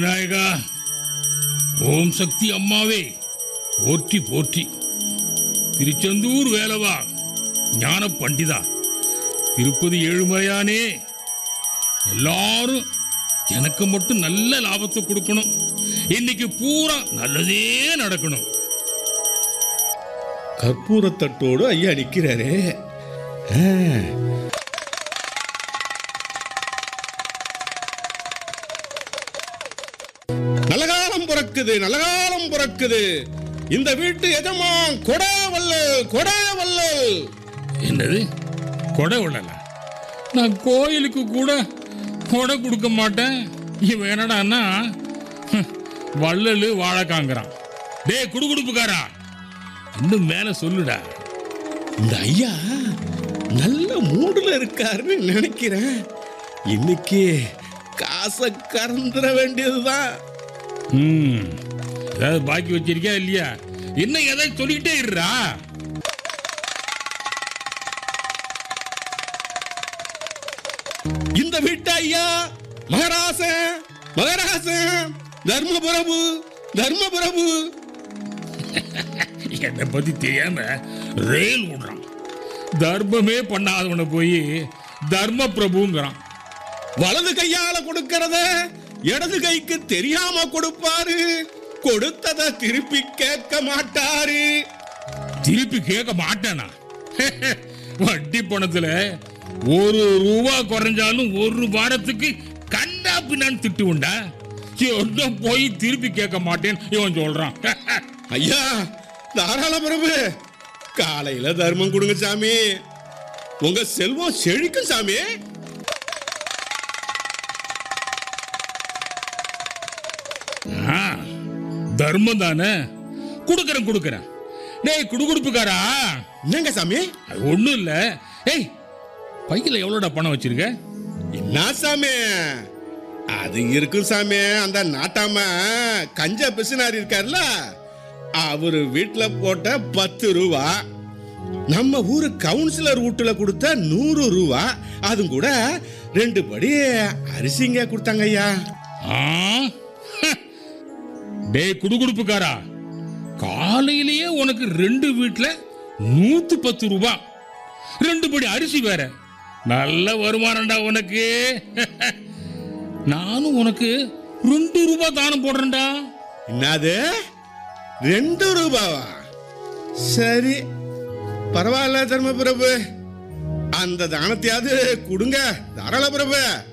விநாயகா ஓம் சக்தி அம்மாவே போற்றி போற்றி திருச்செந்தூர் வேலவா ஞான பண்டிதா திருப்பதி ஏழுமலையானே எல்லாரும் எனக்கு மட்டும் நல்ல லாபத்தை கொடுக்கணும் இன்னைக்கு பூரா நல்லதே நடக்கணும் கற்பூரத்தட்டோடு ஐயா நிற்கிறாரே ஆ. நல்ல காலம் பிறக்குது நல்ல காலம் பிறக்குது இந்த வீட்டு எஜமான் கொடாவல்லல் கொடாவல்லல் என்னது கொடை விடல நான் கோயிலுக்கு கூட கொடை கொடுக்க மாட்டேன் இவன் என்னடான்னா ஹம், வள்ளலு வாழைக்காங்கிறான் டேய் குடுகுடுப்புக்காரா இன்னும் மேல சொல்லுடா இந்த ஐயா நல்ல மூடுல இருக்காருன்னு நினைக்கிறேன் இன்னைக்கு காசை கறந்துட வேண்டியதுதான் ம் ஏதாவது பாக்கி வச்சிருக்கியா இல்லையா இன்னும் எதை சொல்லிக்கிட்டே இருடா இந்த வீட்டு ஐயா மகராசன் மகராசன் தர்மபுரபு தர்மபுரபு என்னை பத்தி தெரியாம ரயில் விடுறான் தர்மமே பண்ணாதவனை போய் தர்ம பிரபுங்கிறான் வலது கையால கொடுக்கறத இடது கைக்கு தெரியாம கொடுப்பாரு கொடுத்தத திருப்பி கேட்க மாட்டாரு திருப்பி கேட்க மாட்டேனா வட்டி பணத்துல ஒரு ரூபா குறைஞ்சாலும் ஒரு வாரத்துக்கு கண்டா பின்னான்னு திட்டு உண்டா என்ன போய் திருப்பி கேட்க மாட்டேன்னு இவன் சொல்றான் ஐயா தாராள பிரபு காலையில தர்மம் கொடுங்க சாமி உங்க செல்வம் செழிக்கும் சாமி ஆ, தர்மம் தானே கொடுக்கறேன் கொடுக்கறேன் டேய் குடுகுடுப்புக்காரா என்னங்க சாமி அது ஒண்ணும் இல்ல ஏய் பையில எவ்வளோடா பணம் வச்சிருக்க என்ன சாமி அது இருக்கும் சாமி அந்த நாட்டாம கஞ்ச பிசுனார் இருக்கார்ல அவரு வீட்டுல போட்ட பத்து ரூபா நம்ம ஊரு கவுன்சிலர் வீட்டுல கொடுத்த நூறு ரூபா அதுவும் கூட ரெண்டு படி அரிசிங்க கொடுத்தாங்க ஐயா ஆ? ஹ. டேய் குடுகுடுப்புக்காரா காலையிலேயே உனக்கு ரெண்டு வீட்ல நூத்தி பத்து ரூபாய் ரெண்டு படி அரிசி வேற நல்ல வருமானம்டா உனக்கு நானும் உனக்கு ரெண்டு ரூபாய் தானம் போடுறேன்டா என்னது ரெண்டு ரூபாவா சரி பரவாயில்ல தர்ம பிரபு அந்த தானத்தையாவது கொடுங்க தாராள பிரபு